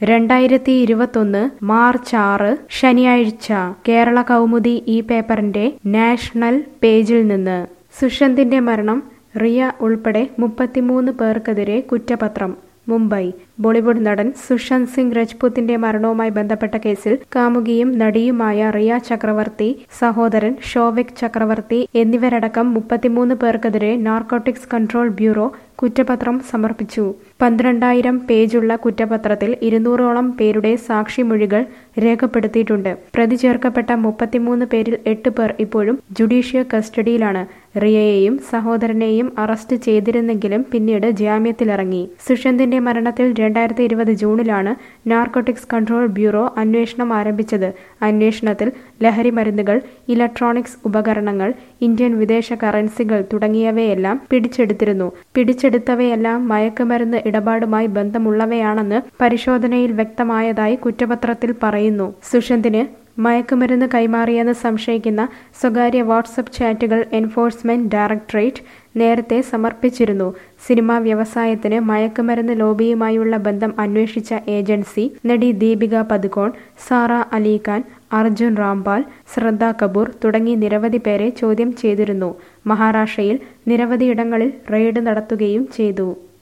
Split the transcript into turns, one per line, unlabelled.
രണ്ടായിരത്തി ഇരുപത്തൊന്ന് മാർച്ച് ആറ് ശനിയാഴ്ച കേരള കൗമുദി ഈ പേപ്പറിന്റെ നാഷണൽ പേജിൽ നിന്ന് സുഷന്തിന്റെ മരണം റിയ ഉൾപ്പെടെ മുപ്പത്തിമൂന്ന് പേർക്കെതിരെ കുറ്റപത്രം മുംബൈ ബോളിവുഡ് നടൻ സുശാന്ത് സിംഗ് രജ്പുത്തിന്റെ മരണവുമായി ബന്ധപ്പെട്ട കേസിൽ കാമുകിയും നടിയുമായ റിയ ചക്രവർത്തി സഹോദരൻ ഷോവിക് ചക്രവർത്തി എന്നിവരടക്കം മുപ്പത്തിമൂന്ന് പേർക്കെതിരെ നാർക്കോട്ടിക്സ് കൺട്രോൾ ബ്യൂറോ കുറ്റപത്രം സമർപ്പിച്ചു പന്ത്രണ്ടായിരം പേജുള്ള കുറ്റപത്രത്തിൽ ഇരുന്നൂറോളം പേരുടെ സാക്ഷിമൊഴികൾ രേഖപ്പെടുത്തിയിട്ടുണ്ട് പ്രതി ചേർക്കപ്പെട്ട മുപ്പത്തിമൂന്ന് പേരിൽ എട്ട് പേർ ഇപ്പോഴും ജുഡീഷ്യൽ കസ്റ്റഡിയിലാണ് റിയയെയും സഹോദരനെയും അറസ്റ്റ് ചെയ്തിരുന്നെങ്കിലും പിന്നീട് ജാമ്യത്തിലിറങ്ങി സുഷന്തിന്റെ മരണത്തിൽ രണ്ടായിരത്തി ഇരുപത് ജൂണിലാണ് നാർക്കോട്ടിക്സ് കൺട്രോൾ ബ്യൂറോ അന്വേഷണം ആരംഭിച്ചത് അന്വേഷണത്തിൽ ലഹരി മരുന്നുകൾ ഇലക്ട്രോണിക്സ് ഉപകരണങ്ങൾ ഇന്ത്യൻ വിദേശ കറൻസികൾ തുടങ്ങിയവയെല്ലാം പിടിച്ചെടുത്തിരുന്നു പിടിച്ചെടുത്തവയെല്ലാം മയക്കുമരുന്ന് ഇടപാടുമായി ബന്ധമുള്ളവയാണെന്ന് പരിശോധനയിൽ വ്യക്തമായതായി കുറ്റപത്രത്തിൽ പറയുന്നു സുഷന്തിന് മയക്കുമരുന്ന് കൈമാറിയെന്ന് സംശയിക്കുന്ന സ്വകാര്യ വാട്സപ്പ് ചാറ്റുകൾ എൻഫോഴ്സ്മെന്റ് ഡയറക്ടറേറ്റ് നേരത്തെ സമർപ്പിച്ചിരുന്നു സിനിമാ വ്യവസായത്തിന് മയക്കുമരുന്ന് ലോബിയുമായുള്ള ബന്ധം അന്വേഷിച്ച ഏജൻസി നടി ദീപിക പതുകോൺ സാറ അലിഖാൻ അർജുൻ റാംപാൽ ശ്രദ്ധ കപൂർ തുടങ്ങി നിരവധി പേരെ ചോദ്യം ചെയ്തിരുന്നു മഹാരാഷ്ട്രയിൽ നിരവധിയിടങ്ങളിൽ റെയ്ഡ് നടത്തുകയും ചെയ്തു